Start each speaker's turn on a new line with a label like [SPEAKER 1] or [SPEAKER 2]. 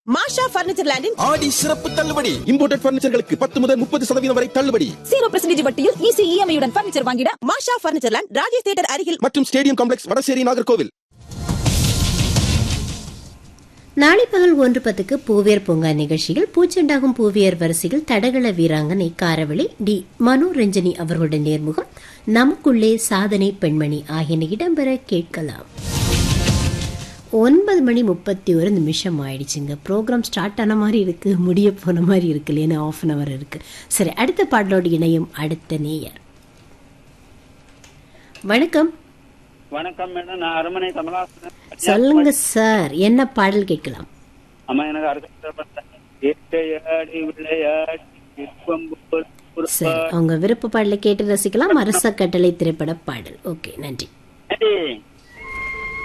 [SPEAKER 1] மாஷா furniture லேண்டின்
[SPEAKER 2] ஆடி சிறப்பு தள்ளுபடி இம்போர்ட்டட் பர்னிச்சர்களுக்கு பத்து முதல் முப்பது சதவீதம் வரை தள்ளுபடி
[SPEAKER 3] ஜீரோ பெர்சன்டேஜ் வட்டியில் ஈஸி இஎம்ஐயுடன் பர்னிச்சர் வாங்கிட
[SPEAKER 1] மாஷா பர்னிச்சர் லேண்ட் ராஜேஷ் தியேட்டர் அருகில்
[SPEAKER 2] மற்றும் ஸ்டேடியம் காம்ப்ளெக்ஸ் வடசேரி நாகர்கோவில்
[SPEAKER 4] நாளை பகல் ஒன்று பத்துக்கு பூவியர் பூங்கா நிகழ்ச்சியில் பூச்செண்டாகும் பூவியர் வரிசையில் தடகள வீராங்கனை காரவழி டி மனோரஞ்சனி அவர்களுடன் நேர்முகம் நமக்குள்ளே சாதனை பெண்மணி ஆகியன இடம்பெற கேட்கலாம் ஒன்பது மணி முப்பத்தி ஒரு நிமிஷம் ஆயிடுச்சுங்க ப்ரோக்ராம் ஸ்டார்ட் ஆன மாதிரி இருக்கு முடிய போன மாதிரி இருக்கு இல்லையா ஆஃப் அன் அவர் இருக்கு சரி அடுத்த பாடலோடு இணையும் அடுத்த நேயர் வணக்கம்
[SPEAKER 5] வணக்கம் மேடம் நான் அரண்மனை கமலாசன்
[SPEAKER 4] சொல்லுங்க சார் என்ன பாடல் கேட்கலாம்
[SPEAKER 5] அம்மா எனக்கு அரசு இயற்கையாடி விளையாடி விருப்பம் போல் ஒரு
[SPEAKER 4] சரி அவங்க விருப்ப பாடலை கேட்டு ரசிக்கலாம் அரச கட்டளை திரைப்பட பாடல் ஓகே நன்றி
[SPEAKER 5] பாடி.